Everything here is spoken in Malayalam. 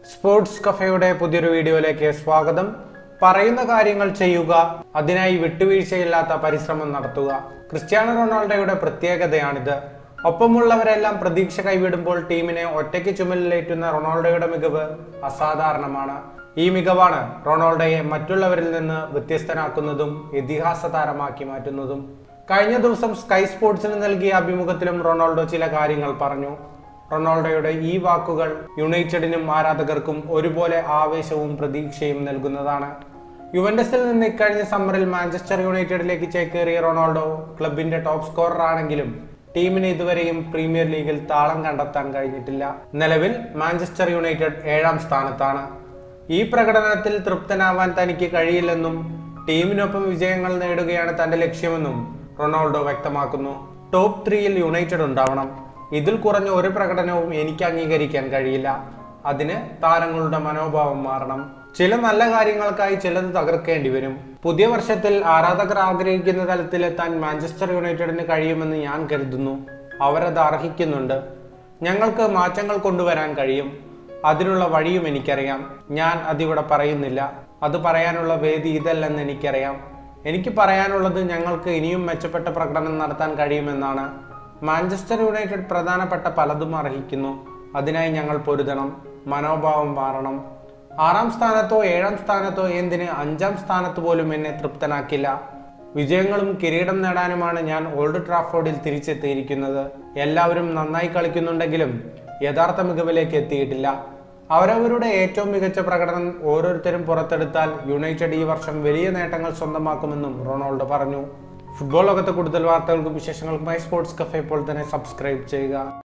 സ്പോർട്സ് കഫയുടെ പുതിയൊരു വീഡിയോയിലേക്ക് സ്വാഗതം പറയുന്ന കാര്യങ്ങൾ ചെയ്യുക അതിനായി വിട്ടുവീഴ്ചയില്ലാത്ത പരിശ്രമം നടത്തുക ക്രിസ്ത്യാനോ റൊണാൾഡോയുടെ പ്രത്യേകതയാണിത് ഒപ്പമുള്ളവരെല്ലാം പ്രതീക്ഷ കൈവിടുമ്പോൾ ടീമിനെ ഒറ്റയ്ക്ക് ചുമലിലേറ്റുന്ന റൊണാൾഡോയുടെ മികവ് അസാധാരണമാണ് ഈ മികവാണ് റൊണാൾഡോയെ മറ്റുള്ളവരിൽ നിന്ന് വ്യത്യസ്തനാക്കുന്നതും ഇതിഹാസ താരമാക്കി മാറ്റുന്നതും കഴിഞ്ഞ ദിവസം സ്കൈ സ്പോർട്സിന് നൽകിയ അഭിമുഖത്തിലും റൊണാൾഡോ ചില കാര്യങ്ങൾ പറഞ്ഞു റൊണാൾഡോയുടെ ഈ വാക്കുകൾ യുണൈറ്റഡിനും ആരാധകർക്കും ഒരുപോലെ ആവേശവും പ്രതീക്ഷയും നൽകുന്നതാണ് യുവന്റസിൽ നിന്ന് ഇക്കഴിഞ്ഞ സമ്മറിൽ മാഞ്ചസ്റ്റർ യുണൈറ്റഡിലേക്ക് ചേക്കേറിയ റൊണാൾഡോ ക്ലബിന്റെ ടോപ്പ് സ്കോറർ ആണെങ്കിലും ടീമിന് ഇതുവരെയും പ്രീമിയർ ലീഗിൽ താളം കണ്ടെത്താൻ കഴിഞ്ഞിട്ടില്ല നിലവിൽ മാഞ്ചസ്റ്റർ യുണൈറ്റഡ് ഏഴാം സ്ഥാനത്താണ് ഈ പ്രകടനത്തിൽ തൃപ്തനാവാൻ തനിക്ക് കഴിയില്ലെന്നും ടീമിനൊപ്പം വിജയങ്ങൾ നേടുകയാണ് തന്റെ ലക്ഷ്യമെന്നും റൊണാൾഡോ വ്യക്തമാക്കുന്നു ടോപ്പ് ത്രീയിൽ യുണൈറ്റഡ് ഉണ്ടാവണം ഇതിൽ കുറഞ്ഞ ഒരു പ്രകടനവും എനിക്ക് അംഗീകരിക്കാൻ കഴിയില്ല അതിന് താരങ്ങളുടെ മനോഭാവം മാറണം ചില നല്ല കാര്യങ്ങൾക്കായി ചിലത് തകർക്കേണ്ടി വരും പുതിയ വർഷത്തിൽ ആരാധകർ ആഗ്രഹിക്കുന്ന തലത്തിലെത്താൻ മാഞ്ചസ്റ്റർ യുണൈറ്റഡിന് കഴിയുമെന്ന് ഞാൻ കരുതുന്നു അവരത് അർഹിക്കുന്നുണ്ട് ഞങ്ങൾക്ക് മാറ്റങ്ങൾ കൊണ്ടുവരാൻ കഴിയും അതിനുള്ള വഴിയും എനിക്കറിയാം ഞാൻ അതിവിടെ പറയുന്നില്ല അത് പറയാനുള്ള വേദി ഇതല്ലെന്ന് എനിക്കറിയാം എനിക്ക് പറയാനുള്ളത് ഞങ്ങൾക്ക് ഇനിയും മെച്ചപ്പെട്ട പ്രകടനം നടത്താൻ കഴിയുമെന്നാണ് മാഞ്ചസ്റ്റർ യുണൈറ്റഡ് പ്രധാനപ്പെട്ട പലതും അർഹിക്കുന്നു അതിനായി ഞങ്ങൾ പൊരുതണം മനോഭാവം മാറണം ആറാം സ്ഥാനത്തോ ഏഴാം സ്ഥാനത്തോ എന്തിന് അഞ്ചാം സ്ഥാനത്ത് പോലും എന്നെ തൃപ്തനാക്കില്ല വിജയങ്ങളും കിരീടം നേടാനുമാണ് ഞാൻ ഓൾഡ് ട്രാഫോർഡിൽ തിരിച്ചെത്തിയിരിക്കുന്നത് എല്ലാവരും നന്നായി കളിക്കുന്നുണ്ടെങ്കിലും യഥാർത്ഥ മികവിലേക്ക് എത്തിയിട്ടില്ല അവരവരുടെ ഏറ്റവും മികച്ച പ്രകടനം ഓരോരുത്തരും പുറത്തെടുത്താൽ യുണൈറ്റഡ് ഈ വർഷം വലിയ നേട്ടങ്ങൾ സ്വന്തമാക്കുമെന്നും റൊണാൾഡോ പറഞ്ഞു ഫുട്ബോൾ ലോകത്തെ കൂടുതൽ വാർത്തകൾക്കും വിശേഷങ്ങൾക്കുമായി സ്പോർട്സ് കഫേ ഇപ്പോൾ തന്നെ സബ്സ്ക്രൈബ് ചെയ്യുക